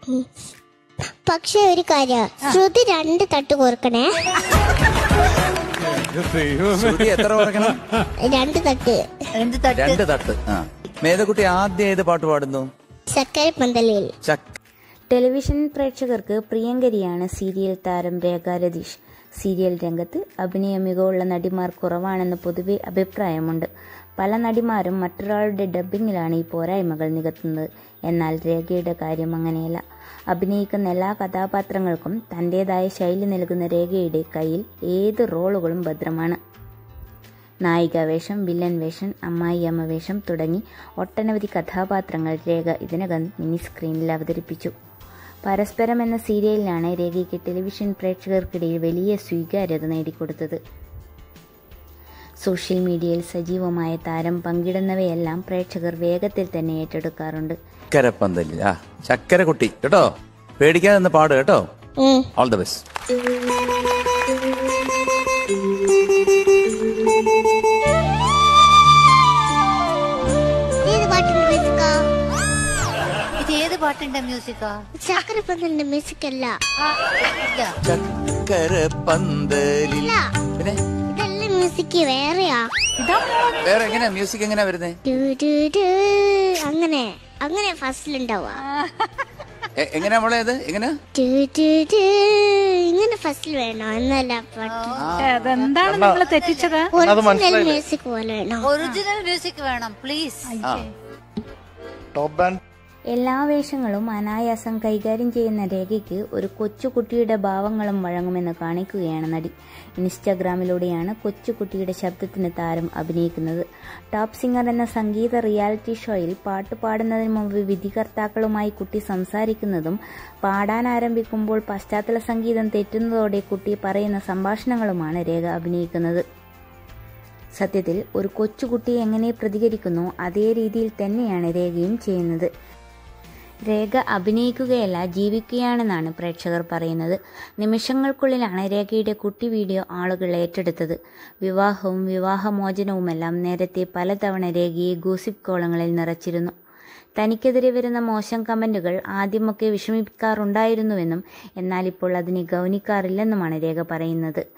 പക്ഷെ ഒരു കാര്യം ശ്രുതി രണ്ട് തട്ട് കോർക്കണേ ശ്രുതി എത്ര ഓർക്കണം രണ്ട് തട്ട് എന്ത് തട്ട് രണ്ട് തട്ട് ആ മേധക്കുട്ടി ആദ്യം ഏത് പാട്ട് പാടുന്നു ചക്കര പന്തലിൽ ചക്ക ടെലിവിഷൻ പ്രേക്ഷകർക്ക് പ്രിയങ്കരിയാണ് സീരിയൽ താരം രേഖ രതീഷ് സീരിയൽ രംഗത്ത് അഭിനയ മികവുള്ള നടിമാർ കുറവാണെന്ന് പൊതുവെ അഭിപ്രായമുണ്ട് പല നടിമാരും മറ്റൊരാളുടെ ഡബ്ബിങ്ങിലാണ് ഈ പോരായ്മകൾ നികത്തുന്നത് എന്നാൽ രേഖയുടെ കാര്യം അങ്ങനെയല്ല അഭിനയിക്കുന്ന എല്ലാ കഥാപാത്രങ്ങൾക്കും തൻ്റെതായ ശൈലി നൽകുന്ന രേഖയുടെ കയ്യിൽ ഏത് റോളുകളും ഭദ്രമാണ് നായിക വേഷം വില്ലൻ വേഷം അമ്മായിയമ്മ വേഷം തുടങ്ങി ഒട്ടനവധി കഥാപാത്രങ്ങൾ രേഖ ഇതിനകം മിനി സ്ക്രീനിൽ അവതരിപ്പിച്ചു പരസ്പരം എന്ന സീരിയലിലാണ് രേഖയ്ക്ക് ടെലിവിഷൻ പ്രേക്ഷകർക്കിടയിൽ വലിയ സ്വീകാര്യത നേടിക്കൊടുത്തത് സോഷ്യൽ മീഡിയയിൽ സജീവമായ താരം പങ്കിടുന്നവയെല്ലാം പ്രേക്ഷകർ വേഗത്തിൽ തന്നെ ഏറ്റെടുക്കാറുണ്ട് ചക്കരപ്പന്തലിൽ ആ ചക്കര കുട്ടി കേട്ടോ പേടിക്കാതെ ഒന്ന് പാട് കേട്ടോ ഉം. ഓൾ ദ ബെസ്റ്റ് ഏത് പാട്ടിന്റെ മ്യൂസിക്കാ ഇത് ഏത് പാട്ടിന്റെ മ്യൂസിക്കാ ചക്കര പന്തലിന്റെ മ്യൂസിക് അല്ല ആ, ഇല്ല. ചക്കരപ്പന്തലിൽ ഇല്ല പിന്നെ ഇതെല്ലാം മ്യൂസിക് വേറെയാ വേറെ എങ്ങനെയാ മ്യൂസിക് എങ്ങനെയാ വരുന്നേ ഡു ഡു ഡു. അങ്ങനെ അങ്ങനെ ഫസ്റ്റിലുണ്ടാവുക എ- എങ്ങനെയാ മോളെ ഇത് എങ്ങനെയാ ഡു ഡു ഡു. ഇങ്ങനെ ഫസ്റ്റിൽ വേണോ എന്നല്ല പാട്ട് അതെന്താണ് നിങ്ങൾ തെറ്റിച്ചത് ഒറിജിനൽ മ്യൂസിക് പോലെ വേണോ ഒറിജിനൽ മ്യൂസിക് വേണം പ്ലീസ് ടോപ്പ് ബാൻഡ് എല്ലാ വേഷങ്ങളും അനായാസം കൈകാര്യം ചെയ്യുന്ന രേഖയ്ക്ക് ഒരു കൊച്ചുകുട്ടിയുടെ ഭാവങ്ങളും വഴങ്ങുമെന്ന് കാണിക്കുകയാണ് നടി ഇൻസ്റ്റഗ്രാമിലൂടെയാണ് കൊച്ചുകുട്ടിയുടെ ശബ്ദത്തിന് താരം അഭിനയിക്കുന്നത് ടോപ്പ് സിംഗർ എന്ന സംഗീത റിയാലിറ്റി ഷോയിൽ പാട്ട് പാടുന്നതിന് മുമ്പ് വിധികർത്താക്കളുമായി കുട്ടി സംസാരിക്കുന്നതും പാടാൻ ആരംഭിക്കുമ്പോൾ പശ്ചാത്തല സംഗീതം തെറ്റുന്നതോടെ കുട്ടി പറയുന്ന സംഭാഷണങ്ങളുമാണ് രേഖ അഭിനയിക്കുന്നത് സത്യത്തിൽ ഒരു കൊച്ചുകുട്ടി എങ്ങനെ പ്രതികരിക്കുന്നു അതേ രീതിയിൽ തന്നെയാണ് രേഖയും ചെയ്യുന്നത് രേഖ അഭിനയിക്കുകയല്ല ജീവിക്കുകയാണെന്നാണ് പ്രേക്ഷകർ പറയുന്നത് നിമിഷങ്ങൾക്കുള്ളിലാണ് രേഖയുടെ കുട്ടി വീഡിയോ ആളുകൾ ഏറ്റെടുത്തത് വിവാഹവും വിവാഹമോചനവുമെല്ലാം നേരത്തെ പലതവണ രേഖയെ ഗോസിപ്പ് കോളങ്ങളിൽ നിറച്ചിരുന്നു തനിക്കെതിരെ വരുന്ന മോശം കമന്റുകൾ ആദ്യമൊക്കെ വിഷമിപ്പിക്കാറുണ്ടായിരുന്നുവെന്നും എന്നാൽ ഇപ്പോൾ അതിനെ ഗൗനിക്കാറില്ലെന്നുമാണ് രേഖ പറയുന്നത്